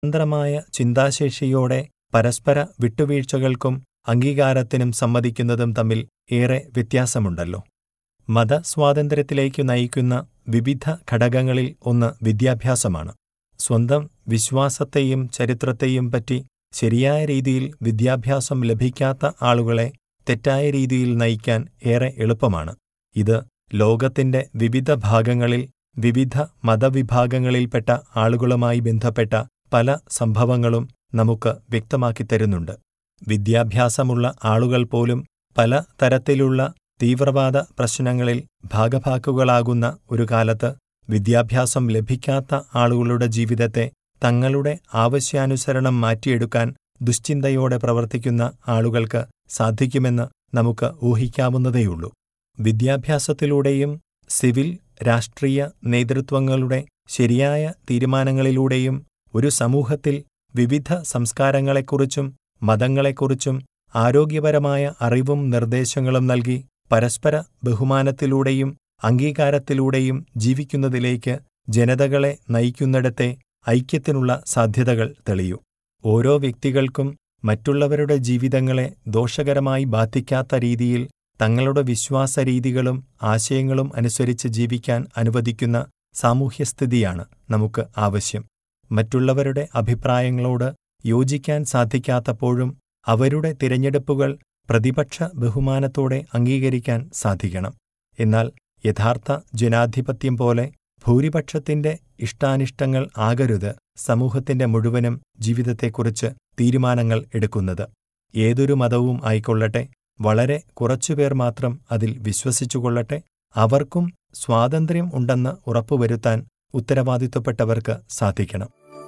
സ്വതന്ത്രമായ ചിന്താശേഷിയോടെ പരസ്പര വിട്ടുവീഴ്ചകൾക്കും അംഗീകാരത്തിനും സമ്മതിക്കുന്നതും തമ്മിൽ ഏറെ വ്യത്യാസമുണ്ടല്ലോ മതസ്വാതന്ത്ര്യത്തിലേക്കു നയിക്കുന്ന വിവിധ ഘടകങ്ങളിൽ ഒന്ന് വിദ്യാഭ്യാസമാണ് സ്വന്തം വിശ്വാസത്തെയും ചരിത്രത്തെയും പറ്റി ശരിയായ രീതിയിൽ വിദ്യാഭ്യാസം ലഭിക്കാത്ത ആളുകളെ തെറ്റായ രീതിയിൽ നയിക്കാൻ ഏറെ എളുപ്പമാണ് ഇത് ലോകത്തിന്റെ വിവിധ ഭാഗങ്ങളിൽ വിവിധ മതവിഭാഗങ്ങളിൽപ്പെട്ട ആളുകളുമായി ബന്ധപ്പെട്ട പല സംഭവങ്ങളും നമുക്ക് വ്യക്തമാക്കിത്തരുന്നുണ്ട് വിദ്യാഭ്യാസമുള്ള ആളുകൾ പോലും പല തരത്തിലുള്ള തീവ്രവാദ പ്രശ്നങ്ങളിൽ ഭാഗഭാക്കുകളാകുന്ന ഒരു കാലത്ത് വിദ്യാഭ്യാസം ലഭിക്കാത്ത ആളുകളുടെ ജീവിതത്തെ തങ്ങളുടെ ആവശ്യാനുസരണം മാറ്റിയെടുക്കാൻ ദുശ്ചിന്തയോടെ പ്രവർത്തിക്കുന്ന ആളുകൾക്ക് സാധിക്കുമെന്ന് നമുക്ക് ഊഹിക്കാവുന്നതേയുള്ളൂ വിദ്യാഭ്യാസത്തിലൂടെയും സിവിൽ രാഷ്ട്രീയ നേതൃത്വങ്ങളുടെ ശരിയായ തീരുമാനങ്ങളിലൂടെയും ഒരു സമൂഹത്തിൽ വിവിധ സംസ്കാരങ്ങളെക്കുറിച്ചും മതങ്ങളെക്കുറിച്ചും ആരോഗ്യപരമായ അറിവും നിർദ്ദേശങ്ങളും നൽകി പരസ്പര ബഹുമാനത്തിലൂടെയും അംഗീകാരത്തിലൂടെയും ജീവിക്കുന്നതിലേക്ക് ജനതകളെ നയിക്കുന്നിടത്തെ ഐക്യത്തിനുള്ള സാധ്യതകൾ തെളിയൂ ഓരോ വ്യക്തികൾക്കും മറ്റുള്ളവരുടെ ജീവിതങ്ങളെ ദോഷകരമായി ബാധിക്കാത്ത രീതിയിൽ തങ്ങളുടെ വിശ്വാസരീതികളും ആശയങ്ങളും അനുസരിച്ച് ജീവിക്കാൻ അനുവദിക്കുന്ന സാമൂഹ്യസ്ഥിതിയാണ് നമുക്ക് ആവശ്യം മറ്റുള്ളവരുടെ അഭിപ്രായങ്ങളോട് യോജിക്കാൻ സാധിക്കാത്തപ്പോഴും അവരുടെ തിരഞ്ഞെടുപ്പുകൾ പ്രതിപക്ഷ ബഹുമാനത്തോടെ അംഗീകരിക്കാൻ സാധിക്കണം എന്നാൽ യഥാർത്ഥ ജനാധിപത്യം പോലെ ഭൂരിപക്ഷത്തിന്റെ ഇഷ്ടാനിഷ്ടങ്ങൾ ആകരുത് സമൂഹത്തിന്റെ മുഴുവനും ജീവിതത്തെക്കുറിച്ച് തീരുമാനങ്ങൾ എടുക്കുന്നത് ഏതൊരു മതവും ആയിക്കൊള്ളട്ടെ വളരെ കുറച്ചുപേർ മാത്രം അതിൽ വിശ്വസിച്ചുകൊള്ളട്ടെ അവർക്കും സ്വാതന്ത്ര്യം ഉണ്ടെന്ന് ഉറപ്പുവരുത്താൻ ഉത്തരവാദിത്വപ്പെട്ടവർക്ക് സാധിക്കണം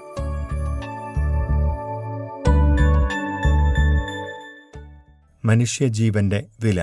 മനുഷ്യജീവന്റെ വില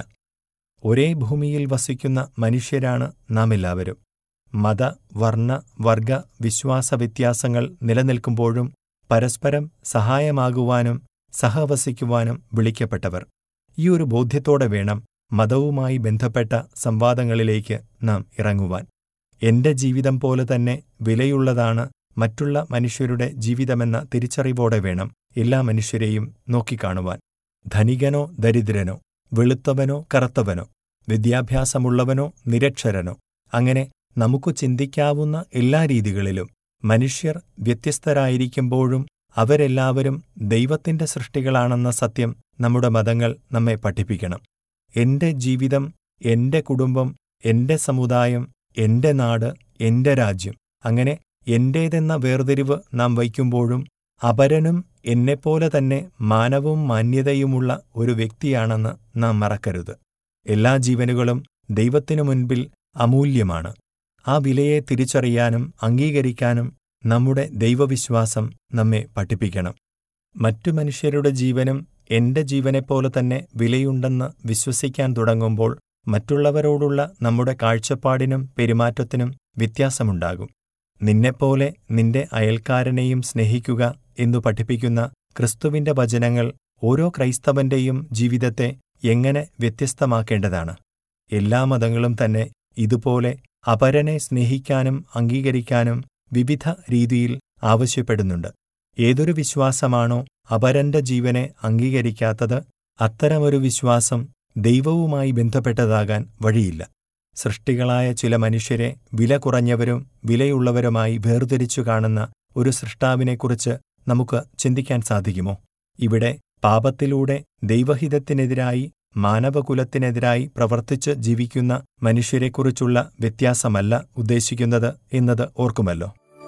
ഒരേ ഭൂമിയിൽ വസിക്കുന്ന മനുഷ്യരാണ് നാം എല്ലാവരും മത വർണ്ണ വർഗ വിശ്വാസ വ്യത്യാസങ്ങൾ നിലനിൽക്കുമ്പോഴും പരസ്പരം സഹായമാകുവാനും സഹവസിക്കുവാനും വിളിക്കപ്പെട്ടവർ ഈ ഒരു ബോധ്യത്തോടെ വേണം മതവുമായി ബന്ധപ്പെട്ട സംവാദങ്ങളിലേക്ക് നാം ഇറങ്ങുവാൻ എന്റെ ജീവിതം പോലെ തന്നെ വിലയുള്ളതാണ് മറ്റുള്ള മനുഷ്യരുടെ ജീവിതമെന്ന തിരിച്ചറിവോടെ വേണം എല്ലാ മനുഷ്യരെയും നോക്കിക്കാണുവാൻ ധനികനോ ദരിദ്രനോ വെളുത്തവനോ കറുത്തവനോ വിദ്യാഭ്യാസമുള്ളവനോ നിരക്ഷരനോ അങ്ങനെ നമുക്കു ചിന്തിക്കാവുന്ന എല്ലാ രീതികളിലും മനുഷ്യർ വ്യത്യസ്തരായിരിക്കുമ്പോഴും അവരെല്ലാവരും ദൈവത്തിന്റെ സൃഷ്ടികളാണെന്ന സത്യം നമ്മുടെ മതങ്ങൾ നമ്മെ പഠിപ്പിക്കണം എന്റെ ജീവിതം എന്റെ കുടുംബം എന്റെ സമുദായം എന്റെ നാട് എന്റെ രാജ്യം അങ്ങനെ എന്റേതെന്ന വേർതിരിവ് നാം വയ്ക്കുമ്പോഴും അപരനും എന്നെപ്പോലെ തന്നെ മാനവും മാന്യതയുമുള്ള ഒരു വ്യക്തിയാണെന്ന് നാം മറക്കരുത് എല്ലാ ജീവനുകളും ദൈവത്തിനു മുൻപിൽ അമൂല്യമാണ് ആ വിലയെ തിരിച്ചറിയാനും അംഗീകരിക്കാനും നമ്മുടെ ദൈവവിശ്വാസം നമ്മെ പഠിപ്പിക്കണം മറ്റു മനുഷ്യരുടെ ജീവനും എന്റെ ജീവനെപ്പോലെ തന്നെ വിലയുണ്ടെന്ന് വിശ്വസിക്കാൻ തുടങ്ങുമ്പോൾ മറ്റുള്ളവരോടുള്ള നമ്മുടെ കാഴ്ചപ്പാടിനും പെരുമാറ്റത്തിനും വ്യത്യാസമുണ്ടാകും നിന്നെപ്പോലെ നിന്റെ അയൽക്കാരനെയും സ്നേഹിക്കുക എന്നു പഠിപ്പിക്കുന്ന ക്രിസ്തുവിന്റെ വചനങ്ങൾ ഓരോ ക്രൈസ്തവന്റെയും ജീവിതത്തെ എങ്ങനെ വ്യത്യസ്തമാക്കേണ്ടതാണ് എല്ലാ മതങ്ങളും തന്നെ ഇതുപോലെ അപരനെ സ്നേഹിക്കാനും അംഗീകരിക്കാനും വിവിധ രീതിയിൽ ആവശ്യപ്പെടുന്നുണ്ട് ഏതൊരു വിശ്വാസമാണോ അപരന്റെ ജീവനെ അംഗീകരിക്കാത്തത് അത്തരമൊരു വിശ്വാസം ദൈവവുമായി ബന്ധപ്പെട്ടതാകാൻ വഴിയില്ല സൃഷ്ടികളായ ചില മനുഷ്യരെ വില കുറഞ്ഞവരും വിലയുള്ളവരുമായി വേർതിരിച്ചു കാണുന്ന ഒരു സൃഷ്ടാവിനെക്കുറിച്ച് നമുക്ക് ചിന്തിക്കാൻ സാധിക്കുമോ ഇവിടെ പാപത്തിലൂടെ ദൈവഹിതത്തിനെതിരായി മാനവകുലത്തിനെതിരായി പ്രവർത്തിച്ച് ജീവിക്കുന്ന മനുഷ്യരെക്കുറിച്ചുള്ള വ്യത്യാസമല്ല ഉദ്ദേശിക്കുന്നത് എന്നത് ഓർക്കുമല്ലോ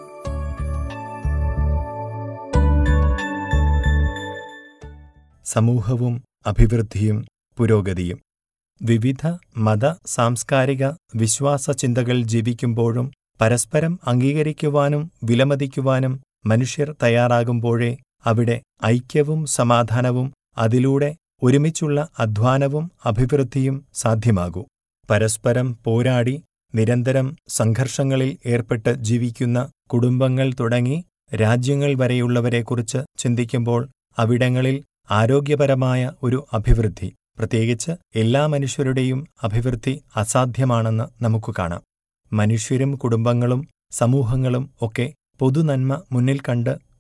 സമൂഹവും അഭിവൃദ്ധിയും പുരോഗതിയും വിവിധ മത സാംസ്കാരിക വിശ്വാസ ചിന്തകൾ ജീവിക്കുമ്പോഴും പരസ്പരം അംഗീകരിക്കുവാനും വിലമതിക്കുവാനും മനുഷ്യർ തയ്യാറാകുമ്പോഴേ അവിടെ ഐക്യവും സമാധാനവും അതിലൂടെ ഒരുമിച്ചുള്ള അധ്വാനവും അഭിവൃദ്ധിയും സാധ്യമാകൂ പരസ്പരം പോരാടി നിരന്തരം സംഘർഷങ്ങളിൽ ഏർപ്പെട്ട് ജീവിക്കുന്ന കുടുംബങ്ങൾ തുടങ്ങി രാജ്യങ്ങൾ വരെയുള്ളവരെക്കുറിച്ച് ചിന്തിക്കുമ്പോൾ അവിടങ്ങളിൽ ആരോഗ്യപരമായ ഒരു അഭിവൃദ്ധി പ്രത്യേകിച്ച് എല്ലാ മനുഷ്യരുടെയും അഭിവൃദ്ധി അസാധ്യമാണെന്ന് നമുക്ക് കാണാം മനുഷ്യരും കുടുംബങ്ങളും സമൂഹങ്ങളും ഒക്കെ പൊതുനന്മ മുന്നിൽ കണ്ട്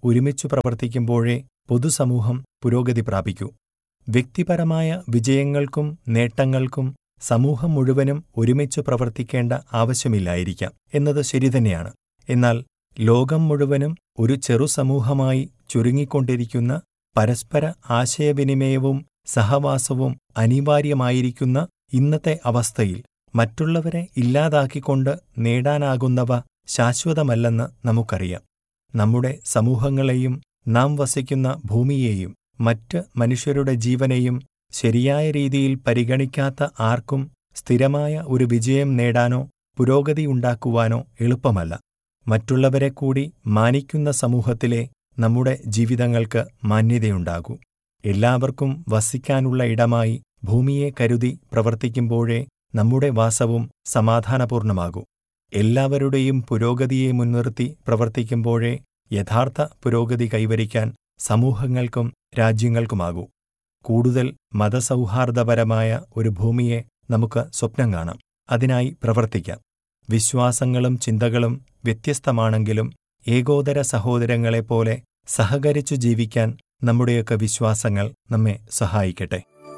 ഒരുമിച്ചു പ്രവർത്തിക്കുമ്പോഴേ പൊതുസമൂഹം പുരോഗതി പ്രാപിക്കൂ വ്യക്തിപരമായ വിജയങ്ങൾക്കും നേട്ടങ്ങൾക്കും സമൂഹം മുഴുവനും ഒരുമിച്ചു പ്രവർത്തിക്കേണ്ട ആവശ്യമില്ലായിരിക്കാം എന്നത് ശരിതന്നെയാണ് എന്നാൽ ലോകം മുഴുവനും ഒരു ചെറുസമൂഹമായി ചുരുങ്ങിക്കൊണ്ടിരിക്കുന്ന പരസ്പര ആശയവിനിമയവും സഹവാസവും അനിവാര്യമായിരിക്കുന്ന ഇന്നത്തെ അവസ്ഥയിൽ മറ്റുള്ളവരെ ഇല്ലാതാക്കിക്കൊണ്ട് നേടാനാകുന്നവ ശാശ്വതമല്ലെന്ന് നമുക്കറിയാം നമ്മുടെ സമൂഹങ്ങളെയും നാം വസിക്കുന്ന ഭൂമിയെയും മറ്റ് മനുഷ്യരുടെ ജീവനെയും ശരിയായ രീതിയിൽ പരിഗണിക്കാത്ത ആർക്കും സ്ഥിരമായ ഒരു വിജയം നേടാനോ പുരോഗതിയുണ്ടാക്കുവാനോ എളുപ്പമല്ല മറ്റുള്ളവരെ കൂടി മാനിക്കുന്ന സമൂഹത്തിലെ നമ്മുടെ ജീവിതങ്ങൾക്ക് മാന്യതയുണ്ടാകൂ എല്ലാവർക്കും വസിക്കാനുള്ള ഇടമായി ഭൂമിയെ കരുതി പ്രവർത്തിക്കുമ്പോഴേ നമ്മുടെ വാസവും സമാധാനപൂർണമാകൂ എല്ലാവരുടെയും പുരോഗതിയെ മുൻനിർത്തി പ്രവർത്തിക്കുമ്പോഴേ യഥാർത്ഥ പുരോഗതി കൈവരിക്കാൻ സമൂഹങ്ങൾക്കും രാജ്യങ്ങൾക്കുമാകൂ കൂടുതൽ മതസൗഹാർദ്ദപരമായ ഒരു ഭൂമിയെ നമുക്ക് സ്വപ്നം കാണാം അതിനായി പ്രവർത്തിക്കാം വിശ്വാസങ്ങളും ചിന്തകളും വ്യത്യസ്തമാണെങ്കിലും ഏകോദര സഹോദരങ്ങളെപ്പോലെ സഹകരിച്ചു ജീവിക്കാൻ നമ്മുടെയൊക്കെ വിശ്വാസങ്ങൾ നമ്മെ സഹായിക്കട്ടെ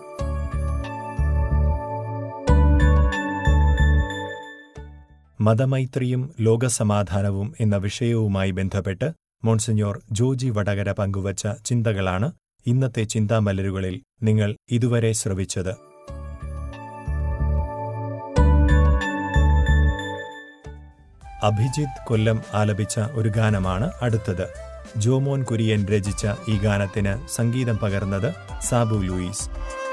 മതമൈത്രിയും ലോകസമാധാനവും എന്ന വിഷയവുമായി ബന്ധപ്പെട്ട് മോൺസിഞ്ഞോർ ജോജി വടകര പങ്കുവച്ച ചിന്തകളാണ് ഇന്നത്തെ ചിന്താമലരുകളിൽ നിങ്ങൾ ഇതുവരെ ശ്രവിച്ചത് അഭിജിത്ത് കൊല്ലം ആലപിച്ച ഒരു ഗാനമാണ് അടുത്തത് ജോമോൻ കുര്യൻ രചിച്ച ഈ ഗാനത്തിന് സംഗീതം പകർന്നത് സാബു ലൂയിസ്